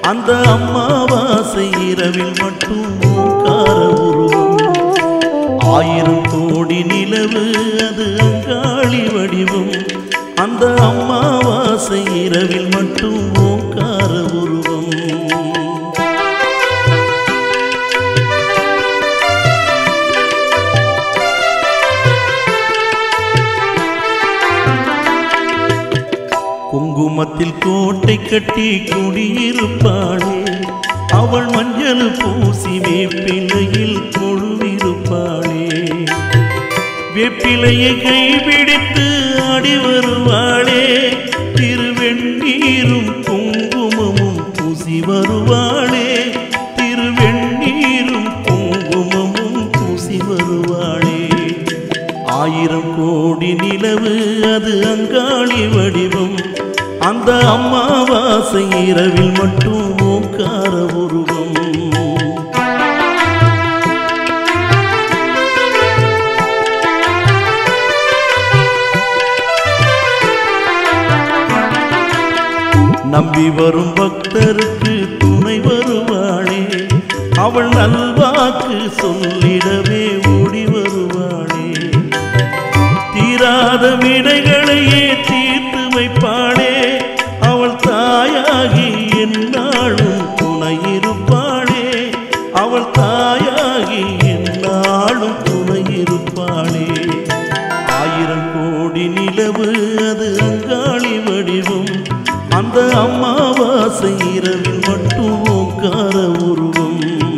அந்த அம்மாவாசை இரவில் மட்டும் ஓங்கார உருவம் ஆயிரம் கோடி நிலவு அது அங்காளி வடிவம் அந்த அம்மாவாசை இரவில் மட்டும் ஓங்கார உருவம் குங்குமத்தில் கோட்டை கட்டி குடியிருப்பாளே அவள் மஞ்சள் பூசி வேப்பிலையில் கொழுவிருப்பாளே வேப்பிலையை கைபிடித்து ஆடி வருவாளே திருவெண்ணீரும் குங்குமமும் பூசி வருவாளே திருவெண்ணீரும் குங்குமமும் பூசி வருவாளே ஆயிரம் கோடி நிலவு அது அங்காளி வடிவம் அந்த அம்மாவாசை இரவில் மட்டும் ஓங்கார உருவம் நம்பி வரும் பக்தருக்கு துணை வருவாளே அவள் நல்வாக்கு சொல்லிடவே ஓடி வருவாளே தீராத விடைகளையே தீர்த்து வைப்பாளே அவள் தாயாகி என்னாலும் துணையிருப்பாளே அவள் தாயாகி என்னாலும் துணையிருப்பாளே ஆயிரம் கோடி நிலவு அது அங்காளி வடிவம் அந்த அம்மாவாசை இரவில் மட்டும் ஓங்கார உருவம்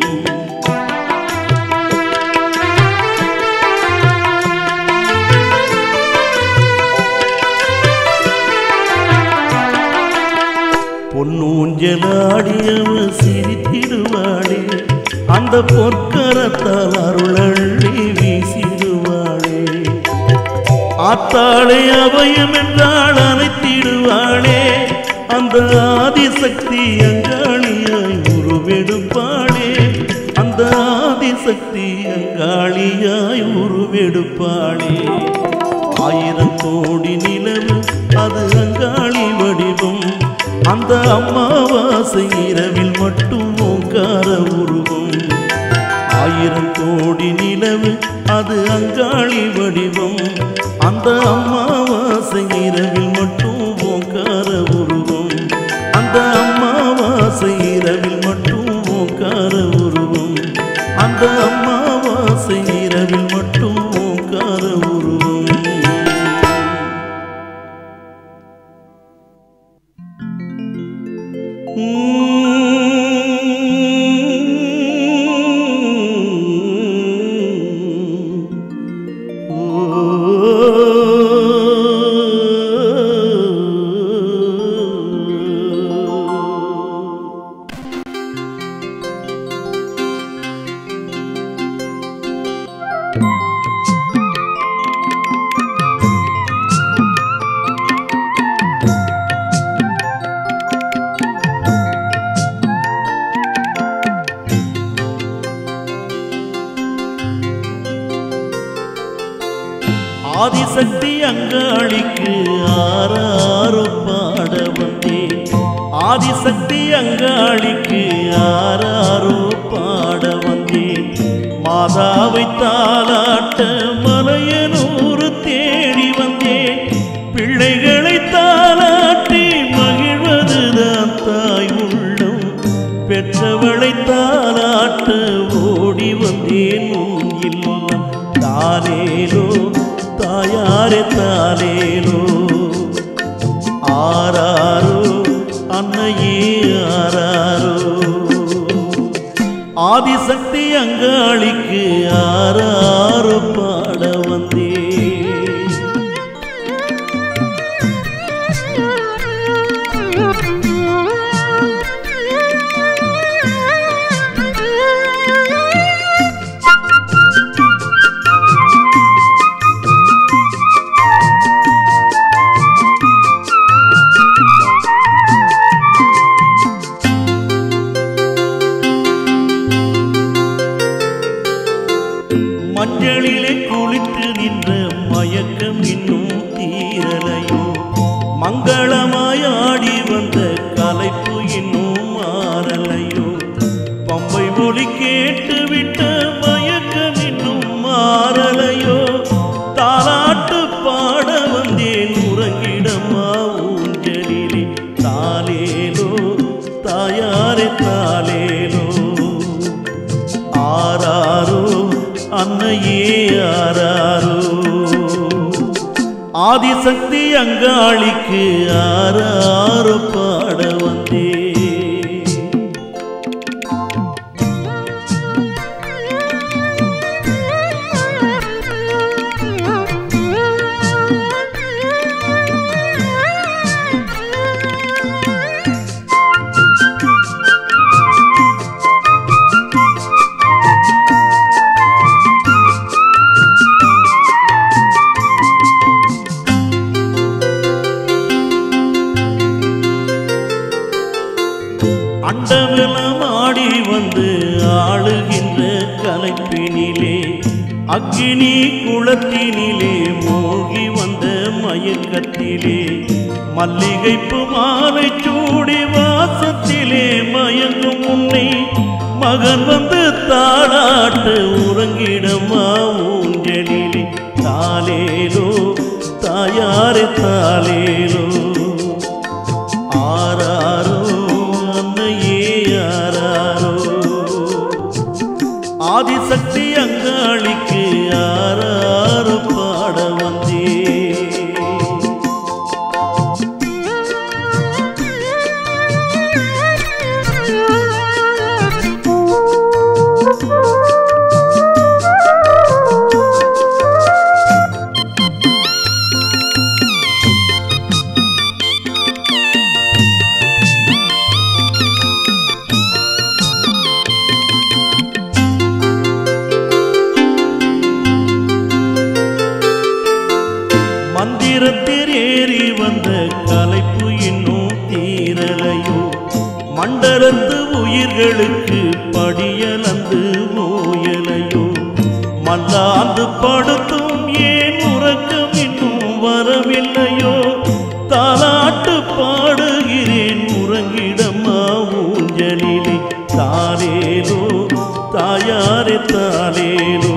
பொன்னூஞ்சலாடியவ சிரித்திடுவாளே அந்த பொற்கரத்தால் அருளள்ளி வீசிடுவாளே ஆத்தாளே அபயம் என்றால் அனைத்திடுவாளே அந்த ஆதிசக்தி அங்காளியாய் உருவெடுப்பாளே அந்த ஆதிசக்தி அங்காளியாய் உருவெடுப்பாளே ஆயிரம் கோடி நிலவு அது அங்காளி வடிவம் அந்த அம்மாவாசை இரவில் மட்டும் ஓங்கார உருவம் ஆயிரம் கோடி நிலவு அது அங்காளி வடிவம் அந்த அம்மாவாசை இரவில் மட்டும் ஓங்கார உருவம் அந்த அம்மாவாசை இரவில் மட்டும் ஓங்கார உருவம் அந்த அம்மாவாசை இரவில் மட்டும் ஓங்கார உருவம் ஆதிசக்தி அங்காளிக்கு ஆறாரோ பாட வந்தேன் ஆதிசக்தி அங்காளிக்கு ஆறாரோ பாட வந்தேன் மாதாவை தாளாட்ட மலையனூறு தேடி வந்தேன் பிள்ளைகளை தாளாட்டி மகிழ்வதுதான் தாய் உள்ளம் பெற்றவளை தாளாட்ட ஓடி வந்தேன் உன் இல்லம் தானேலோ தாயாரே தானேலோ ஆராரோ அன்னையே ஆராரோ ஆதிசக்தி அங்காளிக்கு ஆராரோ பாட வந்தேன் மஞ்சளிலே குளித்து நின்ற மயக்கம் இன்னும் தீரலையோ மங்களமாய் ஆடி வந்த கலைப்பு இன்னும் மாற தாயாரே தாலேலோ ஆராரோ அன்னையே ஆராரோ ஆதிசக்தி அங்காளிக்கு ஆராரோ பாட வந்தே அண்டவெல்லாம் ஆடி வந்து ஆளுகின்ற கலைப்பினிலே அக்கினி குளத்தினிலே மூழ்கி வந்த மயக்கத்திலே மல்லிகைப்பு மாலை சூடி வாசத்திலே மயங்கும் உன்னை மகன் வந்து தாளாட்டு உறங்கிடமா ஊஞ்சலிலே தாலேலோ தாயாரே தாலேலோ ஆராரோ அன்னையே ஆராரோ ஆதிசக்தி அங்காளிக்கு ஆராரோ பாட வந்தே மந்திரத்தில் ஏறி வந்த கலைப்பு இன்னும் தீரலையோ மண்டலத்து உயிர்களுக்கு படியலந்து ஓயலையோ மல்லாந்து படுத்தும் ஏன் உறக்கம் இன்னும் வரவில்லையோ தாலாட்டு பாடுகிறேன் உறங்கிடமா ஊஞ்சலிலே தாலேலோ தாயாரே தாலேலோ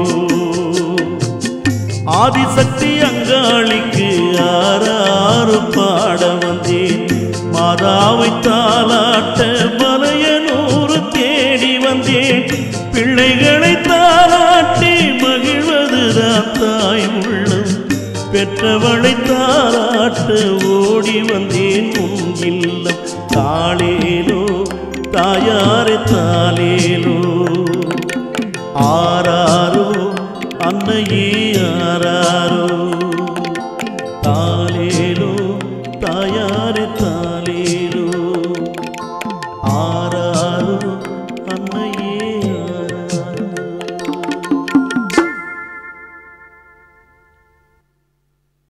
ஆதிசக்தி அங்காளிக்கு ஆறாறு பாட வந்தேன் மாதாவை தாளாட்ட மலையனூறு தேடி வந்தேன் பிள்ளைகளை தாளாட்டி மகிழ்வதுதான் தாய் உள்ளம் பெற்றவளை தாளாட்ட ஓடி வந்தேன் உன் இல்லம் தாளேலோ தாயாரே தாலேலோ ஆராரோ அன்னையே ஆராரோ